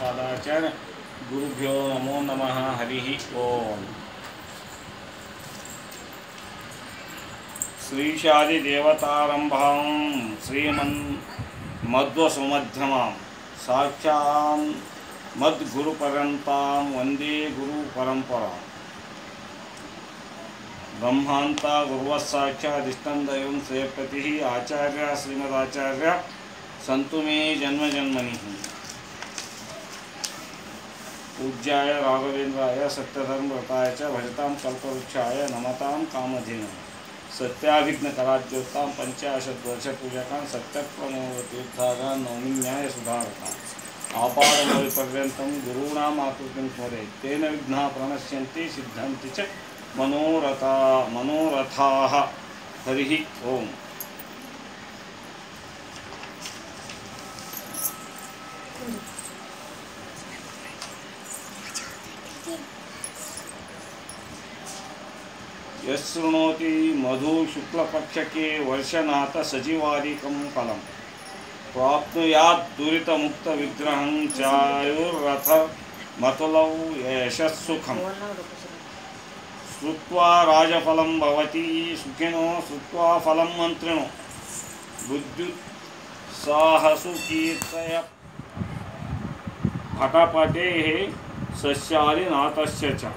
ಭಗವತ್ಪಾದಾಚಾರ್ಯ ಗುರುಭ್ಯೋ ನಮೋ ನಮಃ ಹರಿ ಓಂ ಶ್ರೀಶಾದಿದೇವತಾರಂಭಾಂ ಶ್ರೀಮನ್ ಮಧ್ವಸುಮಧ್ಯಮಾಂ ಸಾಕ್ಷಾನ್ ಮದ್ಗುರುಪರಂತಾಂ ವಂದೇ ಗುರು ಪರಂಪರಾಂ ಬ್ರಹ್ಮಾಂತ ಗುರುವಸ್ಸಾಕ್ಷಾದಿಷ್ಟಂ ದೈವಂ ಶ್ರೇಯಪತಿ ಆಚಾರ್ಯ ಶ್ರೀಮದಾಚಾರ್ಯ ಸಂತು ಮೇ ಜನ್ಮ ಜನ್ಮನಿ पूज्याय राघवेन्द्राय सत्यधर्मव्रताय च भजतां कल्पवृक्षाय नमतां कामधेन सत्याभिघ्नकराज्योत्तां पञ्चाशद्वर्षपूजकान् सत्यप्रमोतीर्थागान् नौमि न्यायसुधारकान् आपादमौलिपर्यन्तं गुरूणाम् आकृतिं स्मरेत् तेन विघ्नाः प्रणश्यन्ति सिद्धन्ति च मनोरथा मनोरथाः हरिः ओम् ಯಶೃಣೋತಿ ಮಧು ಶುಕ್ಲಪಕ್ಷಕ್ಕೆ ವರ್ಷನಾಥ ಸಜಿವಾದಿಕಂ ಫಲಂ ಪ್ರಾಪ್ನುಯಾತ್ ದುರಿತಮುಕ್ತ ವಿಗ್ರಹಂ ಚಾಯುರ್ರಥ ಮತುಲೌ ಯಶಸ್ಸುಖಂ श्रुत्वा राजफलं भवति सुखिनो श्रुत्वा फलं मन्त्रिणो बुद्ध्युत्साहसु कीर्तय पटपटेः सस्यादिनाथस्य च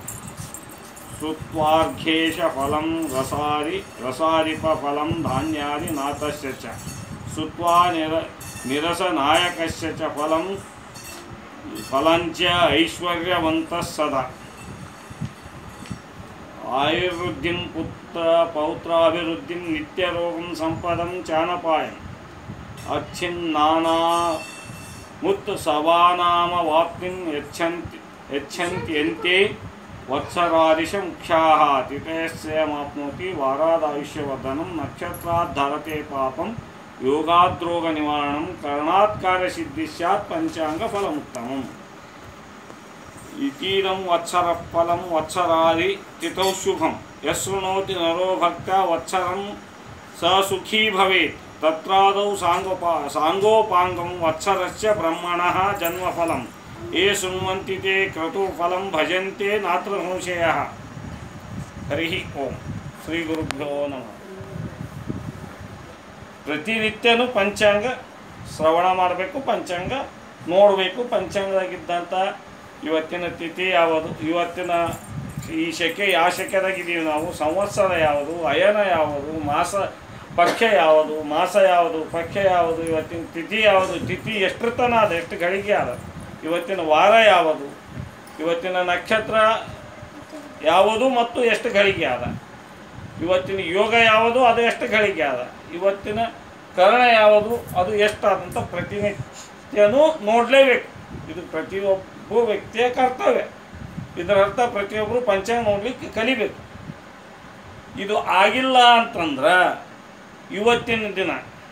श्रुत्वार्घ्येशफलं रसादि रसादिपफलं धान्यादिनाथस्य च श्रुत्वा निर निरसनायकस्य च फलं फलञ्च ऐश्वर्यवन्तः सदा आयुर्वृद्धिं पुत्र पौत्राभिवृद्धिं नित्यरोगं सम्पदं चानपायम् अच्छिन्नानामुत्सवानामवाप्तिं यच्छन्ति यच्छन्त्यन्ते वत्सरादिशमुख्याः तिथयस्यमाप्नोति वारादायुष्यवर्धनं नक्षत्रात् धरते पापं योगाद्रोगनिवारणं करणात् कार्यसिद्धिः स्यात् पञ्चाङ्गफलमुत्तमम् इतीदं वत्सरफलं वत्सरादि तिथौ शुभं यशृणोति नरो भक्त्या वत्सरं स सुखी भवेत् तत्रादौ साङ्गोपा साङ्गोपाङ्गं वत्सरस्य ब्रह्मणः जन्मफलं ये शृण्वन्ति ते क्रतुफलं भजन्ते नात्र संशयः हरिः ಓಂ ಶ್ರೀ ಗುರುಭ್ಯೋ ನಮಃ ಪ್ರತಿನಿತ್ಯನೂ ಪಂಚಾಂಗ ಶ್ರವಣ ಮಾಡಬೇಕು ಪಂಚಾಂಗ ನೋಡಬೇಕು ಪಂಚಾಂಗದಾಗಿದ್ದಂಥ ಇವತ್ತಿನ ತಿಥಿ ಯಾವುದು ಇವತ್ತಿನ ಈ ಶಕೆ ಯಾವ ಶಕೆದಾಗಿದ್ದೀವಿ ನಾವು ಸಂವತ್ಸರ ಯಾವುದು ಅಯನ ಯಾವುದು ಮಾಸ ಪಕ್ಷ ಯಾವುದು ಮಾಸ ಯಾವುದು ಪಕ್ಷ ಯಾವುದು ಇವತ್ತಿನ ತಿಥಿ ಯಾವುದು ತಿಥಿ ಎಷ್ಟರ ತನ ಅದ ಎಷ್ಟು ಗಳಿಗೆ ಅದ ಇವತ್ತಿನ ವಾರ ಯಾವುದು ಇವತ್ತಿನ ನಕ್ಷತ್ರ ಯಾವುದು ಮತ್ತು ಎಷ್ಟು ಗಳಿಗೆ ಅದ ಇವತ್ತಿನ ಯೋಗ ಯಾವುದು ಅದು ಎಷ್ಟು ಗಳಿಗೆ ಅದ ಇವತ್ತಿನ ಕರ್ಣ ಯಾವುದು ಅದು ಎಷ್ಟಾದಂಥ ಪ್ರತಿನಿತ್ಯನೂ ನೋಡಲೇಬೇಕು ಇದು ಪ್ರತಿಯೊಬ್ಬ ವ್ಯಕ್ತಿಯ ಕರ್ತವ್ಯ ಇದರ ಅರ್ಥ ಪ್ರತಿಯೊಬ್ಬರು ಪಂಚಾಂಗ ನೋಡ್ಲಿಕ್ಕೆ ಕಲಿಬೇಕು ಇದು ಆಗಿಲ್ಲ ಅಂತಂದ್ರೆ ಇವತ್ತಿನ ದಿನ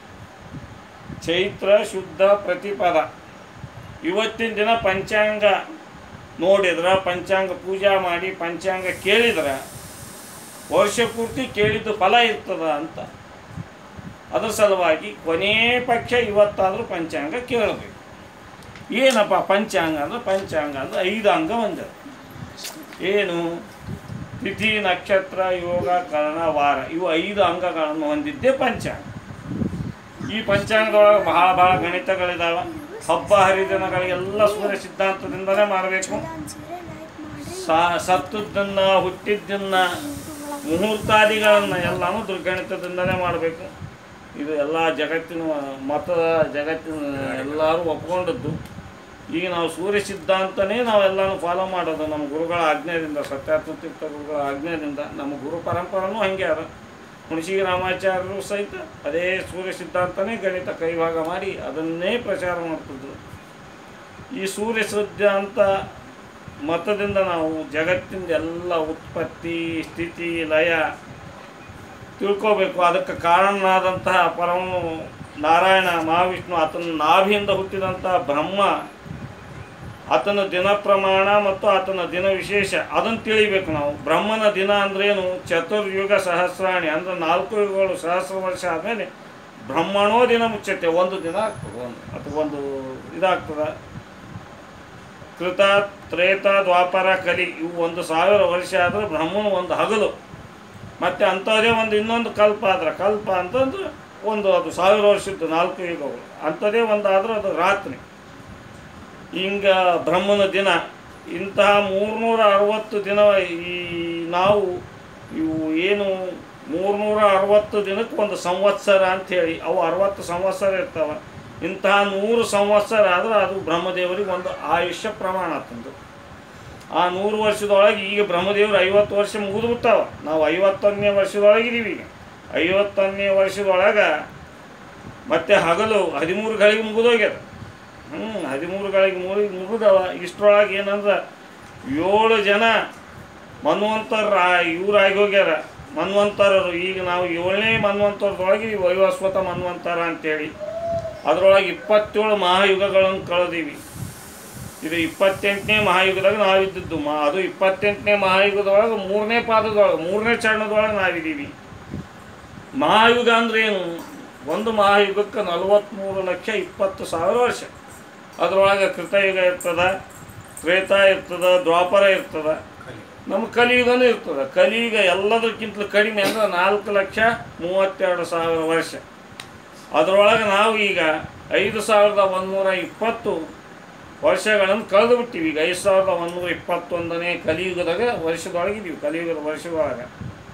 ಚೈತ್ರ ಶುದ್ಧ ಪ್ರತಿಪದ ಇವತ್ತಿನ ದಿನ ಪಂಚಾಂಗ ನೋಡಿದ್ರೆ ಪಂಚಾಂಗ ಪೂಜಾ ಮಾಡಿ ಪಂಚಾಂಗ ಕೇಳಿದ್ರೆ ವರ್ಷ ಪೂರ್ತಿ ಕೇಳಿದ್ದು ಫಲ ಇರ್ತದ ಅಂತ ಅದರ ಸಲುವಾಗಿ ಕೊನೇ ಪಕ್ಷ ಇವತ್ತಾದರೂ ಪಂಚಾಂಗ ಕೇಳಬೇಕು ಏನಪ್ಪ ಪಂಚಾಂಗ ಅಂದ್ರೆ ಪಂಚಾಂಗ ಅಂದ್ರೆ ಐದು ಅಂಗ ಒಂದದ ಏನು ತಿಥಿ ನಕ್ಷತ್ರ ಯೋಗ ಕರ್ಣ ವಾರ ಇವು ಐದು ಅಂಗಗಳನ್ನು ಹೊಂದಿದ್ದೇ ಪಂಚಾಂಗ ಈ ಪಂಚಾಂಗದೊಳಗೆ ಬಹಳ ಬಹಳ ಗಣಿತಗಳಿದಾವೆ ಹಬ್ಬ ಹರಿದಿನಗಳಿಗೆಲ್ಲ ಸೂರ್ಯ ಸಿದ್ಧಾಂತದಿಂದಲೇ ಮಾಡಬೇಕು ಸಾ ಸತ್ತದ್ದನ್ನ ಹುಟ್ಟಿದ್ದನ್ನ ಮುಹೂರ್ತಾದಿಗಳನ್ನು ಎಲ್ಲನೂ ದುರ್ಗಣಿತದಿಂದಲೇ ಮಾಡಬೇಕು ಇದು ಎಲ್ಲ ಜಗತ್ತಿನ ಮತದ ಜಗತ್ತಿನ ಎಲ್ಲರೂ ಒಪ್ಕೊಂಡದ್ದು ಈಗ ನಾವು ಸೂರ್ಯ ಸಿದ್ಧಾಂತನೇ ನಾವೆಲ್ಲನೂ ಫಾಲೋ ಮಾಡೋದು ನಮ್ಮ ಗುರುಗಳ ಆಜ್ಞೆಯಿಂದ ಸತ್ಯಾತ್ಮ ತೀರ್ಥ ಗುರುಗಳ ಆಜ್ಞೆಯಿಂದ ನಮ್ಮ ಗುರು ಪರಂಪರನೂ ಹಾಗೆ ಅದ ಮುಣಶಿ ರಾಮಾಚಾರ್ಯರು ಸಹಿತ ಅದೇ ಸೂರ್ಯ ಸಿದ್ಧಾಂತನೇ ಗಣಿತ ಕೈಭಾಗ ಮಾಡಿ ಅದನ್ನೇ ಪ್ರಚಾರ ಮಾಡ್ತಿದ್ರು ಈ ಸೂರ್ಯ ಸಿದ್ಧಾಂತ ಮತದಿಂದ ನಾವು ಜಗತ್ತಿನ ಎಲ್ಲ ಉತ್ಪತ್ತಿ ಸ್ಥಿತಿ ಲಯ ತಿಳ್ಕೋಬೇಕು ಅದಕ್ಕೆ ಕಾರಣನಾದಂತಹ ಪರಮ ನಾರಾಯಣ ಮಹಾವಿಷ್ಣು ಆತನ ನಾಭಿಯಿಂದ ಹುಟ್ಟಿದಂತಹ ಬ್ರಹ್ಮ ಆತನ ದಿನ ಪ್ರಮಾಣ ಮತ್ತು ಆತನ ದಿನ ವಿಶೇಷ ಅದನ್ನು ತಿಳಿಬೇಕು ನಾವು ಬ್ರಹ್ಮನ ದಿನ ಅಂದ್ರೇನು ಚತುರ್ಯುಗ ಸಹಸ್ರಾಣಿ ಅಂದ್ರೆ ನಾಲ್ಕು ಯುಗಗಳು ಸಹಸ್ರ ವರ್ಷ ಆದಮೇಲೆ ಬ್ರಹ್ಮಣೋ ದಿನ ಮುಚ್ಚತ್ತೆ ಒಂದು ದಿನ ಆಗ್ತದೆ ಒಂದು ಅಥವಾ ಒಂದು ಇದಾಗ್ತದೆ ಕೃತ ತ್ರೇತ ದ್ವಾಪರ ಕಲಿ ಇವು ಒಂದು ಸಾವಿರ ವರ್ಷ ಆದ್ರೆ ಬ್ರಹ್ಮನ ಒಂದು ಹಗಲು ಮತ್ತು ಅಂಥದ್ದೇ ಒಂದು ಇನ್ನೊಂದು ಕಲ್ಪ ಆದ್ರೆ ಕಲ್ಪ ಅಂತಂದ್ರೆ ಒಂದು ಅದು ಸಾವಿರ ವರ್ಷದ್ದು ನಾಲ್ಕು ಯುಗಗಳು ಅಂಥದ್ದೇ ಒಂದು ಆದ್ರೆ ಅದು ರಾತ್ರಿ ಹಿಂಗೆ ಬ್ರಹ್ಮನ ದಿನ ಇಂತಹ ಮೂರ್ನೂರ ಅರವತ್ತು ದಿನ ಈ ನಾವು ಇವು ಏನು ಮೂರ್ನೂರ ಅರವತ್ತು ದಿನಕ್ಕೆ ಒಂದು ಸಂವತ್ಸರ ಅಂಥೇಳಿ ಅವು ಅರವತ್ತು ಸಂವತ್ಸರ ಇರ್ತಾವೆ ಇಂತಹ ನೂರು ಸಂವತ್ಸರ ಆದ್ರೆ ಅದು ಬ್ರಹ್ಮದೇವರಿಗೆ ಒಂದು ಆಯುಷ್ಯ ಪ್ರಮಾಣ ತಂದು ಆ ನೂರು ವರ್ಷದೊಳಗೆ ಈಗ ಬ್ರಹ್ಮದೇವರು ಐವತ್ತು ವರ್ಷ ಮುಗಿದು ಬಿಟ್ಟಾವ ನಾವು ಐವತ್ತೊಂದನೇ ವರ್ಷದೊಳಗಿದ್ದೀವಿ ಈಗ ಐವತ್ತೊಂದನೇ ವರ್ಷದೊಳಗೆ ಮತ್ತೆ ಹಗಲು ಹದಿಮೂರು ಗಳಿಗೆ ಮುಗಿದೋಗ್ಯದ ಹ್ಞೂ ಹದಿಮೂರು ಗಳಿಗೆ ಮುಗಿ ಮುಗಿದವ ಇಷ್ಟರೊಳಗೆ ಏನಂದ್ರೆ ಏಳು ಜನ ಮನ್ವಂತರ ಇವ್ರಾಗಿ ಹೋಗ್ಯಾರ ಮನ್ವಂತರರು ಈಗ ನಾವು ಏಳನೇ ಮನ್ವಂತರದೊಳಗೆ ಈ ವೈವಸ್ವತ ಮನ್ವಂತರ ಅಂತೇಳಿ ಅದರೊಳಗೆ ಇಪ್ಪತ್ತೇಳು ಮಹಾಯುಗಗಳನ್ನು ಕಳೆದೀವಿ ಇದು ಇಪ್ಪತ್ತೆಂಟನೇ ಮಹಾಯುಗದಾಗ ನಾವಿದ್ದದ್ದು ಮಾ ಅದು ಇಪ್ಪತ್ತೆಂಟನೇ ಮಹಾಯುಗದೊಳಗೆ ಮೂರನೇ ಪಾದದೊಳಗೆ ಮೂರನೇ ಚರಣದೊಳಗೆ ನಾವಿದ್ದೀವಿ ಮಹಾಯುಗ ಅಂದ್ರೆ ಏನು ಒಂದು ಮಹಾಯುಗಕ್ಕೆ ನಲವತ್ತ್ಮೂರು ಲಕ್ಷ ಇಪ್ಪತ್ತು ಸಾವಿರ ವರ್ಷ ಅದರೊಳಗೆ ಕೃತಯುಗ ಇರ್ತದ ತ್ರೇತ ಇರ್ತದ ದ್ವಾಪರ ಇರ್ತದ ನಮ್ಮ ಕಲಿಯುಗನೂ ಇರ್ತದೆ ಕಲಿಯುಗ ಎಲ್ಲದಕ್ಕಿಂತಲೂ ಕಡಿಮೆ ಅಂದ್ರೆ ನಾಲ್ಕು ಲಕ್ಷ ಮೂವತ್ತೆರಡು ಸಾವಿರ ವರ್ಷ ಅದರೊಳಗೆ ನಾವು ಈಗ ಐದು ಸಾವಿರದ ಒಂದುನೂರ ಇಪ್ಪತ್ತು ವರ್ಷಗಳನ್ನು ಕಳೆದು ಬಿಟ್ಟಿವಿ ಈಗ ಐದು ಸಾವಿರದ ಒಂದುನೂರ ಇಪ್ಪತ್ತೊಂದನೇ ಕಲಿಯುಗದಾಗ ವರ್ಷದೊಳಗಿದ್ದೀವಿ ಕಲಿಯುಗದ ವರ್ಷದೊಳಗೆ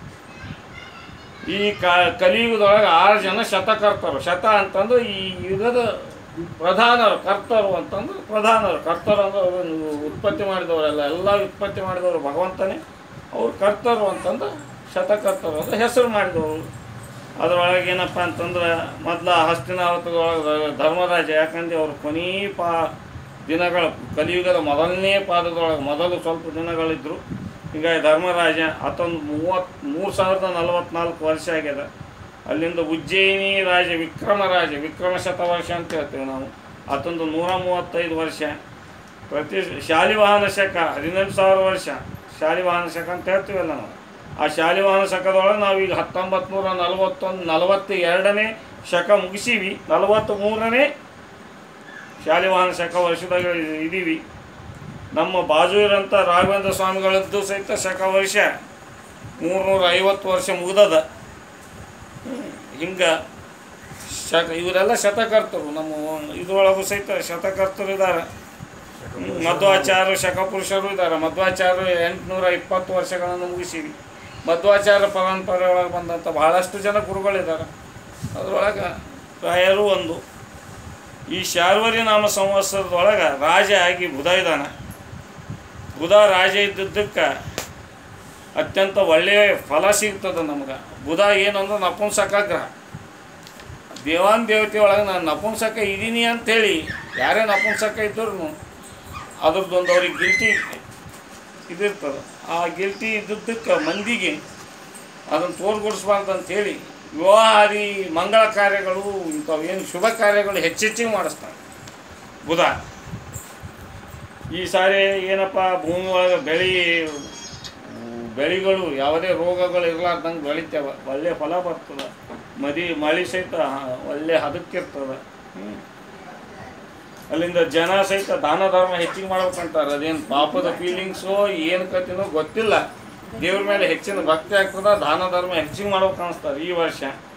ಈ ಕ ಕಲಿಯುಗದೊಳಗೆ ಆರು ಜನ ಶತಕರ್ತರು ಶತ ಅಂತಂದ್ರೆ ಈ ಯುಗದ ಪ್ರಧಾನರು ಕರ್ತರು ಅಂತಂದ್ರೆ ಪ್ರಧಾನರು ಕರ್ತರು ಅಂದ್ರೆ ಅವ್ರನ್ನು ಉತ್ಪತ್ತಿ ಮಾಡಿದವರೆಲ್ಲ ಎಲ್ಲ ಉತ್ಪತ್ತಿ ಮಾಡಿದವರು ಭಗವಂತನೇ ಅವ್ರು ಕರ್ತರು ಅಂತಂದ್ರೆ ಶತಕರ್ತರು ಅಂದ್ರೆ ಹೆಸರು ಮಾಡಿದವರು ಅದರೊಳಗೆ ಏನಪ್ಪ ಅಂತಂದ್ರೆ ಮೊದಲ ಹಸ್ತಿನಾವತದೊಳಗೆ ಧರ್ಮರಾಜ ಯಾಕಂದ್ರೆ ಅವ್ರು ಕೊನೇ ಪಾ ದಿನಗಳ ಕಲಿಯುಗದ ಮೊದಲನೇ ಪಾದದೊಳಗೆ ಮೊದಲು ಸ್ವಲ್ಪ ದಿನಗಳಿದ್ರು ಹೀಗಾಗಿ ಧರ್ಮರಾಜ ಆತೊಂದು ಮೂವತ್ತು ಮೂರು ಸಾವಿರದ ನಲವತ್ನಾಲ್ಕು ವರ್ಷ ಆಗ್ಯದ ಅಲ್ಲಿಂದ ಉಜ್ಜಯಿನಿ ರಾಜ ವಿಕ್ರಮ ರಾಜ ವಿಕ್ರಮ ಶತವರ್ಷ ಅಂತ ಹೇಳ್ತೇವೆ ನಾವು ಆತೊಂದು ನೂರ ಮೂವತ್ತೈದು ವರ್ಷ ಪ್ರತಿ ಶಾಲಿವಾಹನ ಶಕ ಹದಿನೆಂಟು ಸಾವಿರ ವರ್ಷ ಶಾಲಿವಾಹನ ಶಕ ಅಂತ ಹೇಳ್ತೀವಲ್ಲ ನಾವು ಆ ಶಾಲಿವಾಹನ ಶಕದೊಳಗೆ ನಾವು ಈಗ ಹತ್ತೊಂಬತ್ತು ನೂರ ನಲವತ್ತೊಂದು ನಲವತ್ತ ಎರಡನೇ ಶಕ ಮುಗಿಸೀವಿ ನಲವತ್ತ್ ಮೂರನೇ ಶಾಲಿವಾಹನ ಶಕ ವರ್ಷದಾಗ ಇದ್ದೀವಿ ನಮ್ಮ ಬಾಜು ಇರೋಂಥ ರಾಘವೇಂದ್ರ ಸ್ವಾಮಿಗಳದ್ದು ಸಹಿತ ಶಕ ವರ್ಷ ಮೂರ್ನೂರ ಐವತ್ತು ವರ್ಷ ಮುಗ್ದದ ಹಿಂಗೆ ಶಕ ಇವರೆಲ್ಲ ಶತಕರ್ತರು ನಮ್ಮ ಇದ್ರೊಳಗೂ ಸಹಿತ ಶತಕರ್ತರು ಇದ್ದಾರೆ ಮಧ್ವಾಚಾರ್ಯ ಶಕಪುರುಷರು ಇದ್ದಾರೆ ಮಧ್ವಾಚಾರ್ಯ ಎಂಟುನೂರ ಇಪ್ಪತ್ತು ವರ್ಷಗಳನ್ನು ಮುಗಿಸಿವಿ ಮಧ್ವಾಚಾರ್ಯ ಪರಂಪರೆ ಒಳಗೆ ಬಂದಂಥ ಬಹಳಷ್ಟು ಜನ ಗುರುಗಳಿದ್ದಾರೆ ಅದರೊಳಗೆ ರಾಯರು ಒಂದು ಈ ಶಾರ್ವರಿ ನಾಮ ಸಂವತ್ಸರದೊಳಗೆ ರಾಜ ಆಗಿ ಬುಧ ಇದ್ದಾನೆ ಬುಧ ರಾಜ ಇದ್ದದ್ದಕ್ಕೆ ಅತ್ಯಂತ ಒಳ್ಳೆಯ ಫಲ ಸಿಗ್ತದೆ ನಮ್ಗೆ ಬುಧ ಏನಂದ್ರೆ ನಪುಂಸಕ ಗ್ರಹ ದೇವಾನ್ ದೇವತೆ ಒಳಗೆ ನಾನು ನಪುಂಸಕ ಇದ್ದೀನಿ ಅಂಥೇಳಿ ಯಾರೇ ನಪುಂಸಕ ಇದ್ದರೂ ಅದ್ರದ್ದೊಂದು ಅವ್ರಿಗೆ ಗಿಲ್ಟಿ ಇದಿರ್ತದೆ ಆ ಗಿಲ್ಟಿ ಇದ್ದದ್ದಕ್ಕೆ ಮಂದಿಗೆ ಅದನ್ನು ತೋರ್ಗೊಡಿಸ್ಬಾರ್ದು ಅಂಥೇಳಿ ವಿವಾಹಾದಿ ಮಂಗಳ ಕಾರ್ಯಗಳು ಇಂಥವು ಏನು ಶುಭ ಕಾರ್ಯಗಳು ಹೆಚ್ಚೆಚ್ಚಿಗೆ ಮಾಡಿಸ್ತಾರೆ ಬುಧ ಈ ಸಾರಿ ಏನಪ್ಪ ಭೂಮಿ ಒಳಗೆ ಬೆಳೆ ಬೆಳೆಗಳು ಯಾವುದೇ ರೋಗಗಳು ಇರಲಾರ್ದಂಗೆ ಬೆಳಿತೇವೆ ಒಳ್ಳೆ ಫಲ ಬರ್ತದೆ ಮದಿ ಮಳೆ ಸಹಿತ ಒಳ್ಳೆ ಹದಕ್ಕಿರ್ತದೆ ಹ್ಞೂ ಅಲ್ಲಿಂದ ಜನ ಸಹಿತ ದಾನ ಧರ್ಮ ಹೆಚ್ಚಿಗೆ ಮಾಡ್ಬೇಕಂತಾರೆ ಅದೇನು ಪಾಪದ ಫೀಲಿಂಗ್ಸೋ ಏನು ಕತ್ತಿನೋ ಗೊತ್ತಿಲ್ಲ ದೇವ್ರ ಮೇಲೆ ಹೆಚ್ಚಿನ ಭಕ್ತಿ ಆಗ್ತದ ದಾನ ಧರ್ಮ ಹೆಚ್ಚಿಗೆ ಮಾಡ್ಬೇಕು ಅನಿಸ್ತಾರೆ ಈ ವರ್ಷ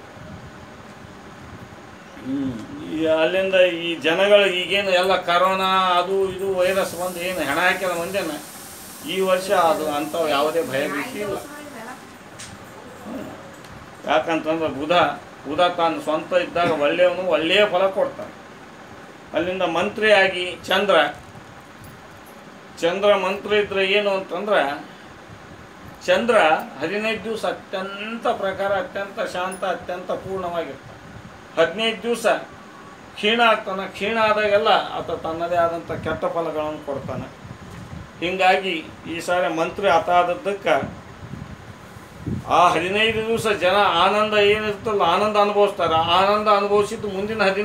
ಹ್ಮ್. ಈ ಅಲ್ಲಿಂದ ಈ ಜನಗಳು ಈಗೇನು ಎಲ್ಲ ಕರೋನಾ ಅದು ಇದು ವೈರಸ್ ಬಂದು ಏನು ಹೆಣ ಹಾಕಿದ ಮಂದಿನ ಈ ವರ್ಷ ಅದು ಅಂಥವು ಯಾವುದೇ ಭಯ ಭೀತಿ ಇಲ್ಲ ಹ್ಮ್. ಯಾಕಂತಂದ್ರೆ ಬುಧ ಬುಧ ತಾನು ಸ್ವಂತ ಇದ್ದಾಗ ಒಳ್ಳೆಯವನು ಒಳ್ಳೆಯ ಫಲ ಕೊಡ್ತಾನೆ ಅಲ್ಲಿಂದ ಮಂತ್ರಿಯಾಗಿ ಚಂದ್ರ ಚಂದ್ರ ಮಂತ್ರಿ ಇದ್ರೆ ಏನು ಅಂತಂದ್ರೆ ಚಂದ್ರ ಹದಿನೈದು ದಿವಸ ಅತ್ಯಂತ ಪ್ರಕಾರ ಅತ್ಯಂತ ಶಾಂತ ಅತ್ಯಂತ ಪೂರ್ಣವಾಗಿರ್ತಾನೆ ಹದಿನೈದು ದಿವಸ ಕ್ಷೀಣ ಆಗ್ತಾನೆ ಕ್ಷೀಣ ಆದಾಗೆಲ್ಲ ಆತ ತನ್ನದೇ ಆದಂಥ ಕೆಟ್ಟ ಫಲಗಳನ್ನು ಕೊಡ್ತಾನೆ ಹೀಗಾಗಿ ಈ ಸಾರಿ ಮಂತ್ರಿ ಆತ ಆದದ್ದಕ್ಕೆ ಆ ಹದಿನೈದು ದಿವಸ ಜನ ಆನಂದ ಏನಿರ್ತಲ್ಲ ಆನಂದ ಅನುಭವಿಸ್ತಾರೆ ಆನಂದ ಅನುಭವಿಸಿದ್ದು ಮುಂದಿನ ಹದಿನೈದು